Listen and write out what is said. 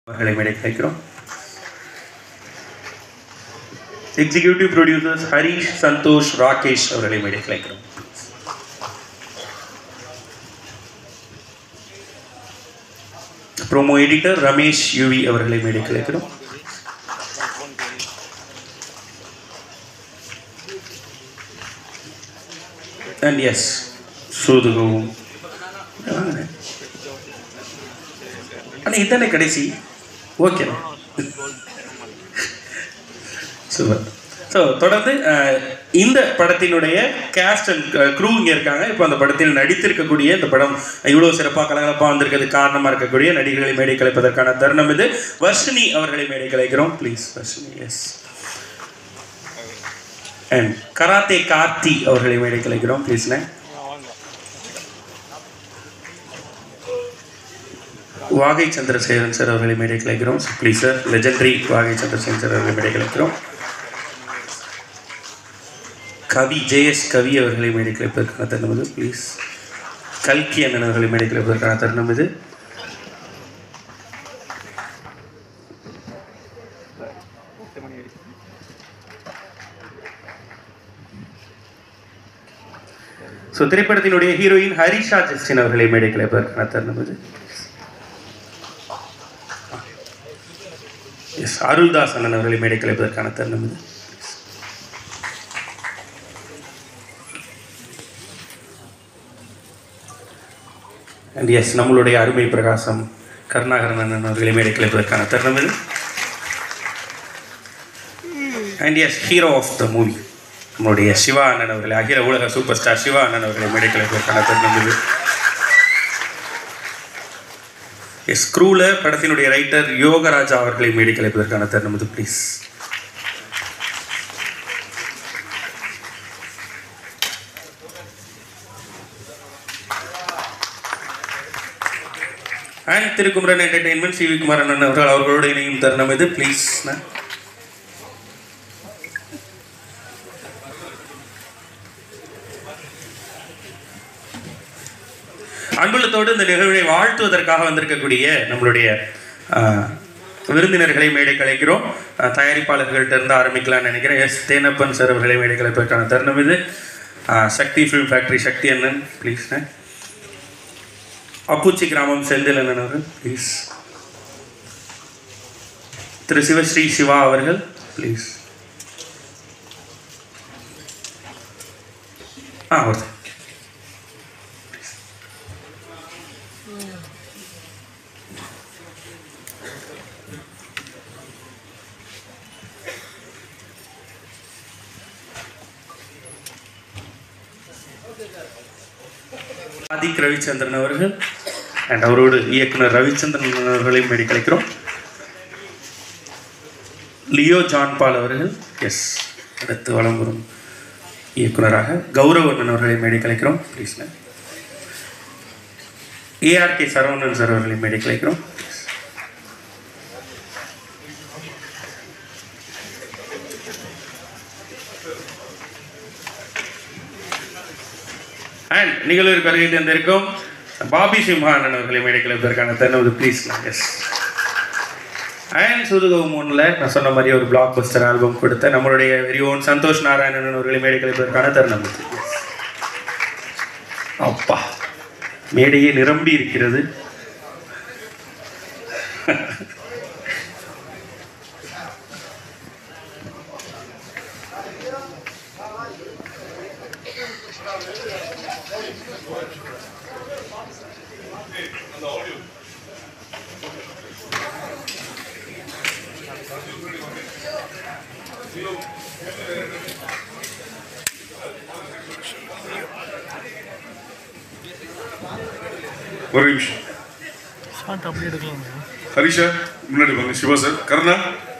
அவர்களை மேடை கிடைக்கிறோம் எக்ஸிகியூட்டிவ் ப்ரொடியூசர்ஸ் ஹரிஷ் சந்தோஷ் ராகேஷ் அவர்களை மேடை கிடைக்கிறோம் ப்ரோமோ எடிட்டர் ரமேஷ் யுவி அவர்களை மேடை கிடைக்கிறோம் அண்ட் எஸ் சூதுகவும் ஆனால் இதானே கடைசி ஓகேண்ணா சூப்பர் ஸோ தொடர்ந்து அஹ், இந்த படத்தினுடைய கேஸ்ட் அண்ட் க்ரூ இங்கே இருக்காங்க இப்போ அந்த படத்தில் நடித்திருக்கக்கூடிய இந்த படம் இவ்வளோ சிறப்பாக கலகலப்பாக வந்திருக்கிறது காரணமாக இருக்கக்கூடிய நடிகர்களை மேடை கலைப்பதற்கான தருணம் இது வர்ஷினி அவர்களை மேடை கலைக்கிறோம் please Varshini yes and karate Karthi அவர்களை மேடை கலைக்கிறோம் ப்ளீஸ்ண்ணே வாகை சந்திரசேகரன் சார் அவர்களை மேடை கலைக்கிறோம் ப்ளீஸ் சார் லெஜெண்டரி வாகை சந்திரசேகரன் சார் அவர்களை மேடை கலைக்கிறோம் கவி ஜேஎஸ் கவி அவர்களை மேடை கலைப்பதற்கான தருணம் இது ப்ளீஸ் கல்கி அண்ணன் அவர்களை மேடை கலைப்பதற்கான தருணம் இது ஸோ திரைப்படத்தினுடைய ஹீரோயின் ஹரிஷா ஜஸ்டின் அவர்களை மேடை கலைப்பதற்கான தருணம் இது எஸ் அருள்தாஸ் அண்ணன் அவர்களை மேடை கலைப்பதற்கான தருணம் இது அண்ட் எஸ் நம்மளுடைய அருமை பிரகாசம் கருணாகரன் அண்ணன் அவர்களை மேடை கலைப்பதற்கான தருணம் இது and yes hero of the movie நம்மளுடைய சிவா அண்ணன் அவர்களை அகில உலக சூப்பர் ஸ்டார் சிவா அண்ணன் அவர்களை மேடை கலைப்பதற்கான தருணம் இது எஸ் ஸ்க்ரூவில் படத்தினுடைய ரைட்டர் யோகராஜா அவர்களை மேடை கலைப்பதற்கான தருணம் இது please and Thirukumaran entertainment C V Kumaran அண்ணன் அவர்கள் அவர்களோடு இணையும் தருணம் இது ப்ளீஸ் அன்புள்ளத்தோடு இந்த நிகழ்வை வாழ்த்துவதற்காக வந்திருக்கக்கூடிய நம்மளுடைய ஆஹ், விருந்தினர்களை மேடை கலைக்கிறோம் ஆஹ், தயாரிப்பாளர்கள்ட்ட இருந்து ஆரம்பிக்கலாம்னு நினைக்கிறேன் எஸ் தேனப்பன் சார் அவர்களை மேடை கலைப்பதற்கான தருணம் இது ஆஹ், சக்தி ஃபிலிம் ஃபேக்டரி சக்தி அண்ணன் ப்ளீஸ் அப்புச்சி கிராமம் செந்தில் அண்ணன் அவர்கள் ப்ளீஸ் திரு சிவஸ்ரீ சிவா அவர்கள் ப்ளீஸ் ஆ ஒருத்தர் ஆதிக் ரவிச்சந்திரன் அவர்கள் அண்ட் அவரோடு இயக்குனர் ரவிச்சந்திரன் அவர்களையும் மேடி கலைக்கிறோம் லியோ ஜான் பால் அவர்கள் எஸ் அடுத்து வலம் வரும் இயக்குனராக கௌரவண்ணன் அவர்களை மேடை கலைக்கிறோம் ப்ளீஸ் ஏஆர்கே சரவணன் சார் அவர்களை மேடை கலைக்கிறோம் அண்ட் நிகழ்வுக்கு வருகை தந்திருக்கும் பாபி சிம்ஹானன் அவர்களை மேடை கலைப்பதற்கான தருணம் ப்ளீஸ் எஸ் அண்ட் சுதுகவும் ஒன்றில் நான் சொன்ன மாதிரி ஒரு பிளாக் பஸ்டர் ஆல்பம் கொடுத்த நம்மளுடைய வெரி ஓன் சந்தோஷ் நாராயணன் அவர்களை மேடை கலைப்பதற்கான தருணம் இது. Yes. அப்பா மேடையே நிரம்பி இருக்கிறது ஒரு நிமிஷம் ஷார்ட் அப்படியே எடுக்கலாம் ஹரிஷா முன்னாடி வாங்க சிவா சார் கருணா